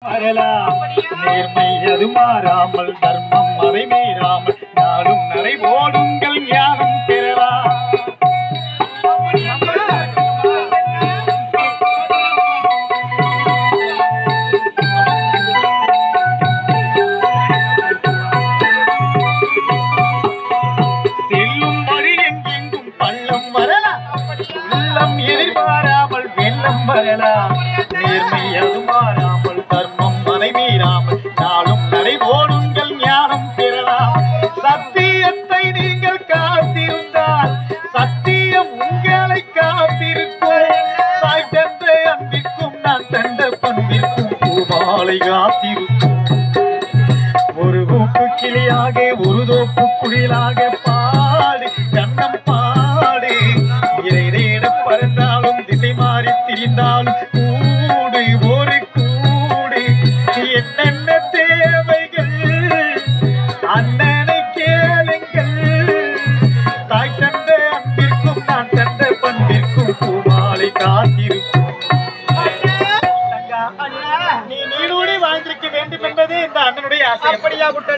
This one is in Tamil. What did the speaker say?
மாறலாம் நேர்மை அது மாறாமல் தர்மம் அதை மீறாமல் நாளும் நடை போடுங்கள் ஞானம் பெறலாம் செல்லும் வழி எங்கெங்கும் பள்ளம் வரலாம் உள்ளம் எதிர்பாராமல் வெள்ளம் வரலாம் நேர்மை அது மாறாமல் தர்மம் அதை மீறாமல் நாளும் நடைபோடுங்கள் ஞானம் பெறலாம் சத்தியத்தை நீங்கள் காத்திருந்தால் சத்தியம் உங்களை காத்திருக்கும் தாய் தந்த அன்பிற்கும் நான் தந்த பண்பிற்கும் பூமாலை காத்திருக்கும் ஒரு கூப்பு கிளியாக ஒரு தோப்பு குடிலாக பாடு கண்ணம் பாடு இறை தேட பறந்தாலும் திசை மாறி திரிந்தாலும் கூடு ஒரு கூடு என்னென்ன தேவைகள் அண்ணனை கேளுங்கள் தாய் தந்த அன்பிற்கும் நான் தந்த பண்பிற்கும் பூமாலை காத்திருக்கும் நீ நீடூடி வாழ்ந்திருக்க வேண்டும் என்பது இந்த அண்ணனுடைய ஆசை அப்படியா குட்ட